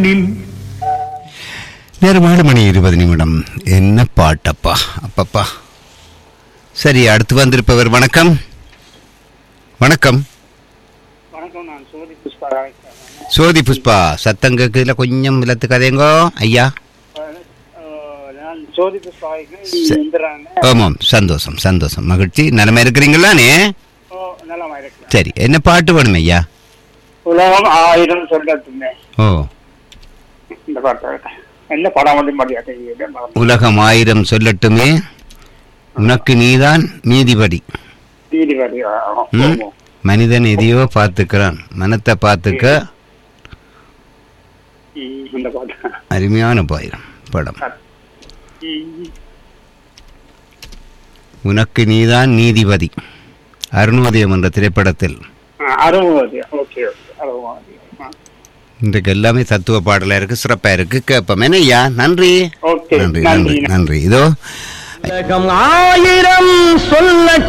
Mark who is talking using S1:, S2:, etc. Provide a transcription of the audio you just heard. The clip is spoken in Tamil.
S1: நேரம் ஏழு மணி இருபது நிமிடம் என்ன பாட்டப்பா அப்பப்பா சரி அடுத்து வந்திருப்பவர் வணக்கம் வணக்கம்
S2: வணக்கம் நான் சோதி புஷ்பா ராஜேஷ்.
S1: சோதி புஷ்பா சத்தம் கேட்குதுல கொஞ்சம் விளத்து கதைங்கோ ஐயா
S2: அஹ், நான் சோதி புஷ்பா
S1: சரி.
S2: இந்திராங்க
S1: ஆமாம் சந்தோஷம் சந்தோஷம் மகிழ்ச்சி நிலமை இருக்கிறீங்களானே
S2: நலமா இருக்கு
S1: சரி என்ன பாட்டு வேணும் ஐயா
S2: உலகம் ஆயிரம் சொல்லட்டுமே
S1: ஓ
S2: இந்த பாட்டு என்ன படம் வந்து மரியாதை
S1: உலகம் ஆயிரம் சொல்லட்டுமே உனக்கு நீதான் நீதிபதி
S2: நீதிபதி
S1: ம்? மனிதன் எதையோ பார்த்துக்கிறான் மனத்தை பார்த்துக்க
S2: இந்த பாட்டு
S1: அருமையான பாயிரம் படம்
S2: ம்.
S1: உனக்கு நீதான் நீதிபதி அருணோதயம் என்ற திரைப்படத்தில்
S2: ஆ, அறுபது ஓகே ஓகே அறுபது ஆ.
S1: இன்றைக்கு எல்லாமே தத்துவ பாடலா இருக்கு சிறப்பா இருக்கு கேட்போம் என்ன ஐயா நன்றி
S2: ஓகே
S1: நன்றி நன்றி
S2: நன்றி
S1: நன்றி இதோ
S3: உலகம் ஆயிரம் சொல்ல